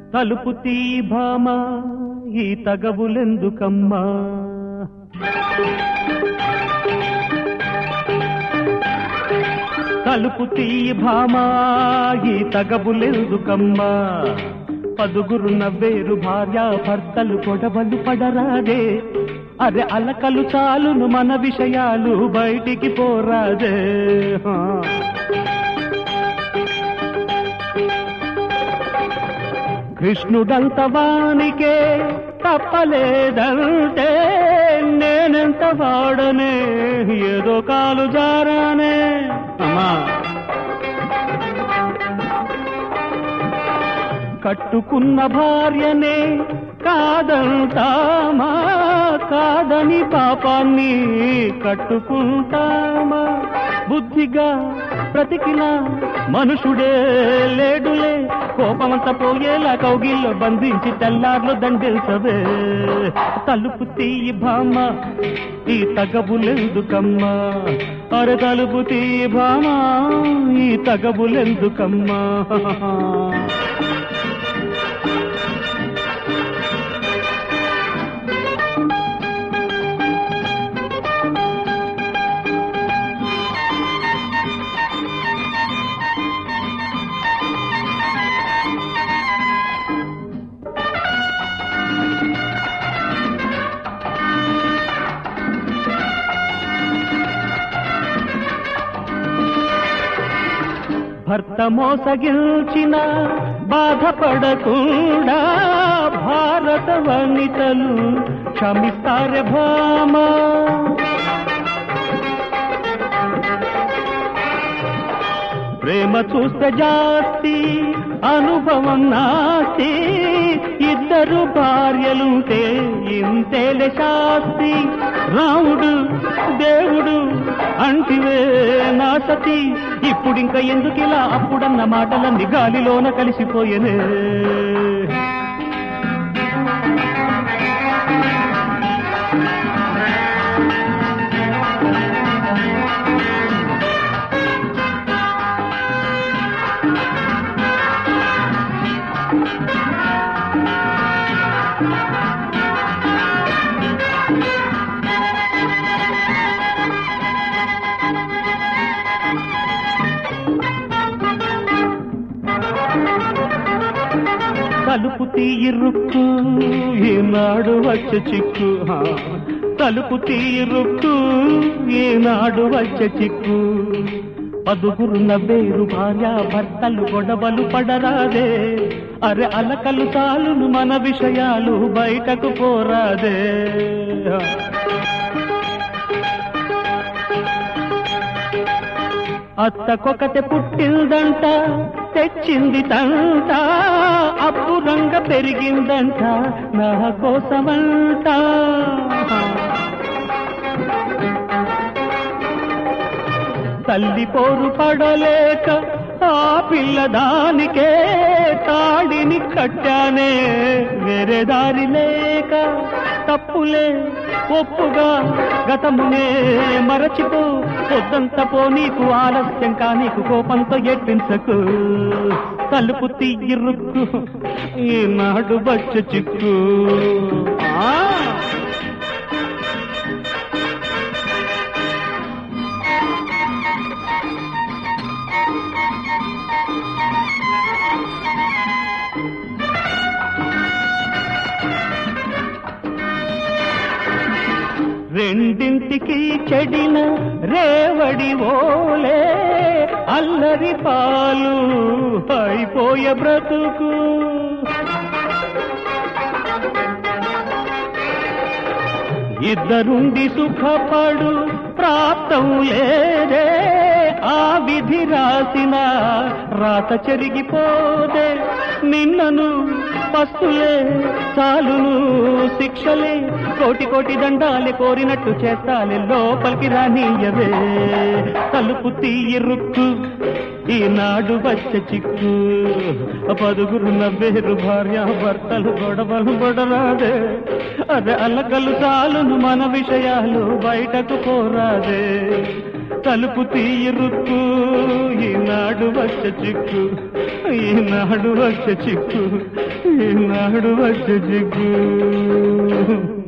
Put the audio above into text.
తలుపు తీ భామా ఈ తగవులెందుకమ్మా తలుపు తీ భామా ఈ తగవులెందుకమ్మా పదుగురు నవ్వేరు భార్య భర్తలు గొడవలు పడరాదే అరే అలకలు చాలును మన విషయాలు బయటికి పోరాదే హా. కృష్ణుడంత వానికే తప్పలేదంటే నేనెంత వాడనే ఏదో కాలు జారానే అమ్మా కట్టుకున్న భార్యనే కాదంటామా కాదని పాపాన్ని కట్టుకుంటామా బుద్ధిగా బ్రతికిన మనుషుడే లేడులే కోపమంతా పోయేలా కౌగిల్లో బంధించి తెల్లార్లు దండెల్సవే తలుపు తీయి భామ ఈ తగబులెందుకమ్మా అరే తలుపు తీయి భామ ఈ తగబులెందుకమ్మా భర్త మోసగిల్చిన బాధపడకుండా భారత వనితలు క్షమిస్తారు భామా ప్రేమ చూస్తే జాస్తి అనుభవం నాస్తి ఇద్దరు భార్యలుంటే ఇంతేలే శాస్తి రాముడు దేవుడు అంటివే నా సతి ఇప్పుడింక ఎందుకిలా అప్పుడన్న మాటలన్నీ గాలిలోన కలిసిపోయేనే తలుపు తీయి రుక్కు ఈనాడు వచ్చే చిక్కు హా. తలుపు తీయి రుక్కు ఈనాడు వచ్చే చిక్కు పదుగురు నవ్వేరు భార్య భర్తలు గొడవలు పడరాదే అరే అలకలు చాలును మన విషయాలు బయటకు పోరాదే అత్తకొకటి పుట్టిందంట తెచ్చింది తంట అప్పురంగ పెరిగిందంట నా కోసమంట తల్లి పోరు పడలేక ఆ పిల్ల దానికే తాడిని కట్టానే వేరే దారి లేక తప్పులే ఒప్పుగా గతమునే మరచిపో పొద్దంత పో నీకు ఆలస్యం కా నీకు కోపంతో ఎట్టించకు తలుపు తీయి రుక్కు ఈనాడు బచ్చ చిక్కు ఆ రెండింటికి చెడిన రేవడి ఓలే అల్లరి పాలు అయిపోయే బ్రతుకు ఇద్దరుండి సుఖపడు ప్రాప్తం లేదే ఆ విధి రాసిన రాత చెరిగిపోదే నిన్నను పస్తులే చాలును శిక్షలే కోటి కోటి దండాలే కోరినట్టు చేస్తాలే లోపలికి రానీయవే తలుపు తీయి రుక్కు ఈనాడు వచ్చే చిక్కు పదుగురు నవ్వేరు భార్య భర్తలు గొడవలు పడరాదే అదే అలకలు చాలును మన విషయాలు బయటకు పోరాదే తలుపు తీయి రుక్కు ఈనాడు వచ్చ చిక్కు ఈనాడు వచ్చ చిక్కు ఈనాడు వచ్చ చిక్కు